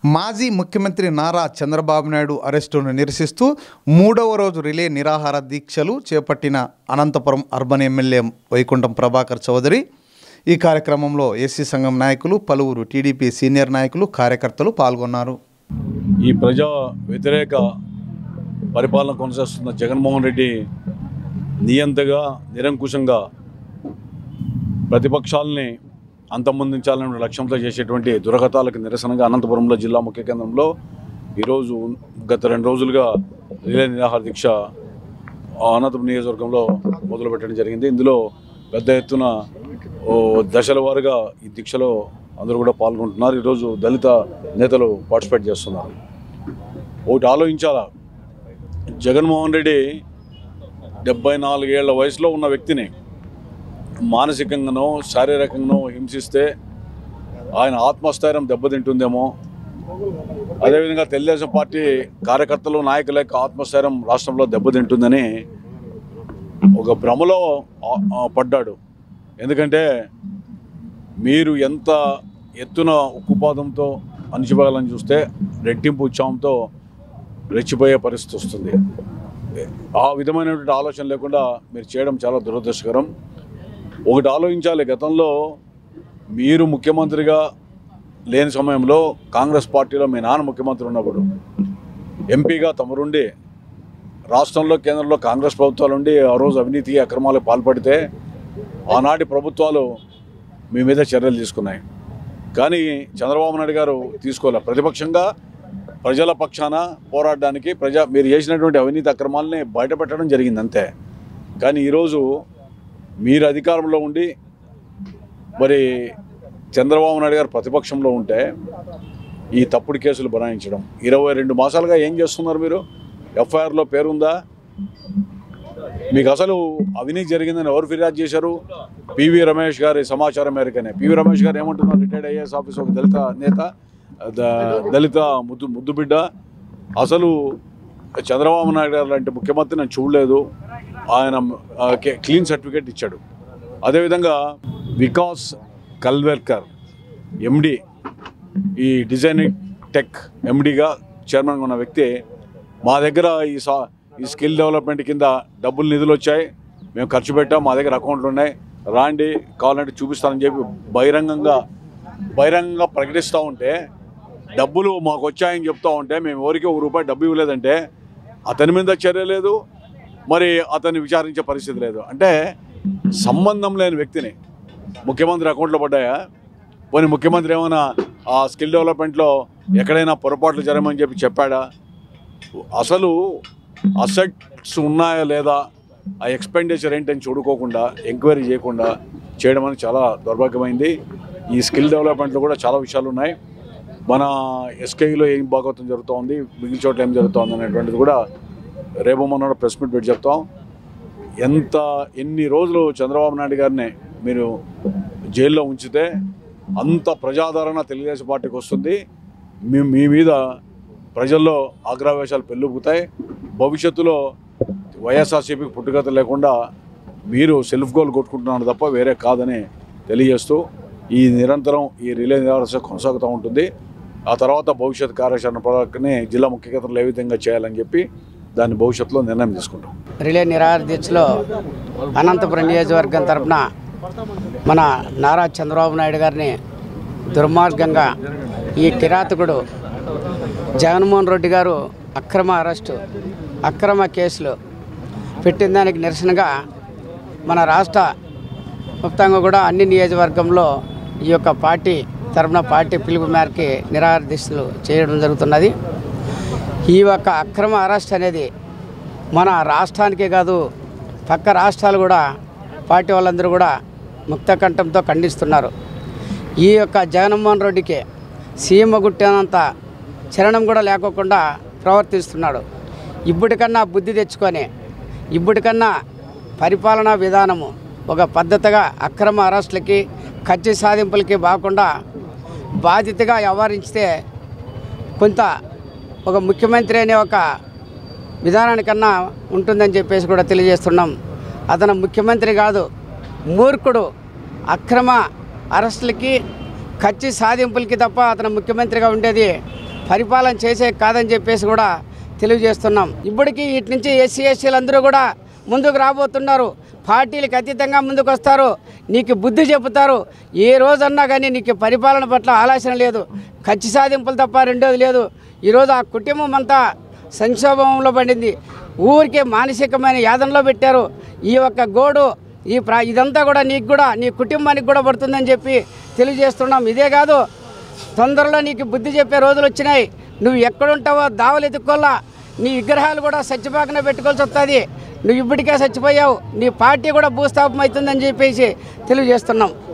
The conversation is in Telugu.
మాజీ ముఖ్యమంత్రి నారా చంద్రబాబు నాయుడు అరెస్టును నిరసిస్తూ మూడవ రోజు రిలే నిరాహార దీక్షలు చేపట్టిన అనంతపురం అర్బన్ ఎమ్మెల్యే వైకుంఠం ప్రభాకర్ చౌదరి ఈ కార్యక్రమంలో ఎస్సీ సంఘం నాయకులు పలువురు టీడీపీ సీనియర్ నాయకులు కార్యకర్తలు పాల్గొన్నారు ఈ ప్రజా వ్యతిరేక పరిపాలన కొనసాగుతున్న జగన్మోహన్ రెడ్డి నియంతగా నిరంకుశంగా ప్రతిపక్షాలని అంతమొందించాలనే లక్ష్యంతో చేసేటువంటి దురగతాలకు నిరసనగా అనంతపురంలో జిల్లా ముఖ్య కేంద్రంలో ఈరోజు గత రెండు రోజులుగా రిలే నిరాహార దీక్ష ఆ అనంతపురం నియోజకవర్గంలో మొదలుపెట్టడం జరిగింది ఇందులో పెద్ద ఎత్తున ఓ దశల వారుగా ఈ దీక్షలో అందరూ కూడా పాల్గొంటున్నారు ఈరోజు దళిత నేతలు పార్టిసిపేట్ చేస్తున్నారు ఒకటి ఆలోచించాలా జగన్మోహన్ రెడ్డి డెబ్బై నాలుగేళ్ల వయసులో ఉన్న వ్యక్తిని మానసికంగానో శారీరకంగానో హింసిస్తే ఆయన ఆత్మస్థైర్యం దెబ్బతింటుందేమో అదేవిధంగా తెలుగుదేశం పార్టీ కార్యకర్తలు నాయకుల యొక్క ఆత్మస్థైర్యం రాష్ట్రంలో దెబ్బతింటుందని ఒక భ్రమలో ఆ- ఆ పడ్డాడు ఎందుకంటే మీరు ఎంత ఎత్తున ఉక్కుపాదంతో అణిచిపోవాలని చూస్తే రెట్టింపు ఉత్సాహంతో రెచ్చిపోయే పరిస్థితి వస్తుంది ఆ విధమైనటువంటి ఆలోచన లేకుండా మీరు చేయడం చాలా దురదృష్టకరం ఒకటి ఆలోచించాలి గతంలో మీరు ముఖ్యమంత్రిగా లేని సమయంలో కాంగ్రెస్ పార్టీలో మీ నాన్న ముఖ్యమంత్రి ఉన్నప్పుడు ఎంపీగా తమరుండి రాష్ట్రంలో కేంద్రంలో కాంగ్రెస్ ప్రభుత్వాలు ఉండి ఆ రోజు అవినీతి అక్రమాలకు పాల్పడితే ఆనాటి ప్రభుత్వాలు మీ మీద చర్యలు తీసుకున్నాయి కానీ చంద్రబాబు నాయుడు గారు తీసుకోలే ప్రతిపక్షంగా ప్రజల పక్షాన పోరాడడానికి ప్రజా మీరు చేసినటువంటి అవినీతి అక్రమాలని బయటపెట్టడం జరిగింది అంతే కానీ ఈరోజు మీరు అధికారంలో ఉండి మరి చంద్రబాబు నాయుడు గారు ప్రతిపక్షంలో ఉంటే ఈ తప్పుడు కేసులు బనాయించడం ఇరవై రెండు మాసాలుగా ఏం చేస్తున్నారు మీరు ఎఫ్ఐఆర్లో పేరుందా మీకు అసలు అవినీతి జరిగిందని ఎవరు ఫిర్యాదు చేశారు పివి రమేష్ గారి సమాచారం మేరకనే పివి రమేష్ గారు ఏమంటున్నారు రిటైర్డ్ ఐఏఎస్ ఆఫీస్ ఒక దళిత నేత ద- దళిత ముద్దు ముద్దు బిడ్డ అసలు చంద్రబాబు నాయుడు గారు లాంటి ముఖ్యమంత్రి నేను చూడలేదు ఆయన ఆ, కే- క్లీన్ సర్టిఫికేట్ ఇచ్చాడు అదేవిధంగా వికాస్ కల్వేర్కర్ ఎండి ఈ డిజైనింగ్ టెక్ ఎండిగా చైర్మన్గా ఉన్న వ్యక్తి మా దగ్గర ఈ సా ఈ స్కిల్ డెవలప్మెంట్ కింద డబ్బులు నిధులు వచ్చాయి మేము ఖర్చు పెట్టాం మా దగ్గర అకౌంట్లు ఉన్నాయి రాండి కావాలంటే చూపిస్తానని చెప్పి బహిరంగంగా బహిరంగంగా ప్రకటిస్తూ ఉంటే డబ్బులు మాకు వచ్చాయని చెప్తా ఉంటే మేము ఎవరికి ఒక రూపాయి డబ్బు ఇవ్వలేదంటే అతని మీద చర్య లేదు మరి అతన్ని విచారించే పరిస్థితి లేదు అంటే సంబంధం లేని వ్యక్తిని ముఖ్యమంత్రి అకౌంట్లో పడ్డాయా పోనీ ముఖ్యమంత్రి ఏమైనా ఆ స్కిల్ డెవలప్మెంట్లో ఎక్కడైనా పొరపాట్లు జరగమని చెప్పి చెప్పాడా అసలు అసెట్స్ ఉన్నాయా లేదా ఆ ఎక్స్పెండిచర్ ఏంటని చూడుకోకుండా ఎంక్వైరీ చేయకుండా చేయడం అనేది చాలా దౌర్భాగ్యమైంది ఈ స్కిల్ డెవలప్మెంట్లో కూడా చాలా విషయాలు ఉన్నాయి మన ఎస్కేఈలో ఏం భాగవతం జరుగుతోంది మిగిలిన చోట్ల ఏం జరుగుతోంది అనేటువంటిది కూడా రేపు మొన్న ప్రెస్ మీట్ పెట్టి చెప్తాం ఎంత ఎన్ని రోజులు చంద్రబాబు నాయుడు గారిని మీరు జైల్లో ఉంచితే అంత ప్రజాదరణ తెలుగుదేశం పార్టీకి వస్తుంది మీ మీ మీద ప్రజల్లో ఆగ్రహవేశాలు పెళ్ళుపుతాయి భవిష్యత్తులో వైఎస్ఆర్సీపీకి పుట్టుగత లేకుండా మీరు సెల్ఫ్ గోల్ కొట్టుకుంటున్నారు తప్ప వేరే కాదని తెలియజేస్తూ ఈ నిరంతరం ఈ రిలే నిరాశ కొనసాగుతూ ఉంటుంది ఆ తర్వాత భవిష్యత్ కార్యాచరణ పథకాన్ని జిల్లా ముఖ్య కేంద్రంలో ఏ విధంగా చేయాలని చెప్పి దాన్ని భవిష్యత్తులో నిర్ణయం తీసుకుంటాం రిలే నిరాహార దీక్షలో అనంతపురం నియోజకవర్గం తరపున మన నారా చంద్రబాబు నాయుడు గారిని దుర్మార్గంగా ఈ కిరాతకుడు జగన్మోహన్ రెడ్డి గారు అక్రమ అరెస్టు అక్రమ కేసులు పెట్టిన దానికి నిరసనగా మన రాష్ట్ర మొత్తంగా కూడా అన్ని నియోజకవర్గంలో ఈ యొక్క పార్టీ తరపున పార్టీ పిలుపు మేరకి నిరాహార దీక్షలు చేయడం జరుగుతున్నది ఈ యొక్క అక్రమ అరెస్ట్ అనేది మన రాష్ట్రానికే కాదు పక్క రాష్ట్రాలు కూడా పార్టీ వాళ్ళందరూ కూడా ముక్త కంఠంతో ఖండిస్తున్నారు ఈ యొక్క జగన్మోహన్ రెడ్డికి సీఎం గుట్టినంత చలనం కూడా లేకోకుండా ప్రవర్తిస్తున్నాడు ఇప్పటికన్నా బుద్ధి తెచ్చుకొని ఇప్పటికన్నా పరిపాలనా విధానము ఒక పద్ధతిగా అక్రమ అరెస్టులకి కత్తి సాధింపులకి బాకుండా బాధ్యతగా వ్యవహరించితే కొంత ఒక ముఖ్యమంత్రి అనే ఒక విధానానికన్నా ఉంటుందని చెప్పేసి కూడా తెలియజేస్తున్నాం అతను ముఖ్యమంత్రి కాదు మూర్ఖుడు అక్రమ అరెస్టులకి కచ్చి సాధింపులకి తప్ప అతను ముఖ్యమంత్రిగా ఉండేది పరిపాలన చేసే కాదని చెప్పేసి కూడా తెలియజేస్తున్నాం ఇప్పటికీ వీటి నుంచి ఎస్సీ ఎస్సీలు అందరూ కూడా ముందుకు రాబోతున్నారు పార్టీలకు అతీతంగా ముందుకు వస్తారు నీకు బుద్ధి చెబుతారు ఏ రోజన్నా కానీ నీకు పరిపాలన పట్ల ఆలోచన లేదు ఖర్చు సాధింపులు తప్ప రెండోది లేదు ఈరోజు ఆ కుటుంబం అంతా సంక్షోభంలో పడింది ఊరికే మానసికమైన యాదనలో పెట్టారు ఈ యొక్క గోడు ఈ ప్రా ఇదంతా కూడా నీకు కూడా నీ కుటుంబానికి కూడా పడుతుందని చెప్పి తెలియజేస్తున్నాం ఇదే కాదు తొందరలో నీకు బుద్ధి చెప్పే రోజులు వచ్చినాయి నువ్వు ఎక్కడుంటావో దావలు ఎత్తుకోవాలా నీ విగ్రహాలు కూడా సత్యపాకన పెట్టుకోవాల్సి వస్తుంది నువ్వు ఇప్పటికే చచ్చిపోయావు నీ పార్టీ కూడా భూస్థాపం అవుతుందని చెప్పేసి తెలియజేస్తున్నాం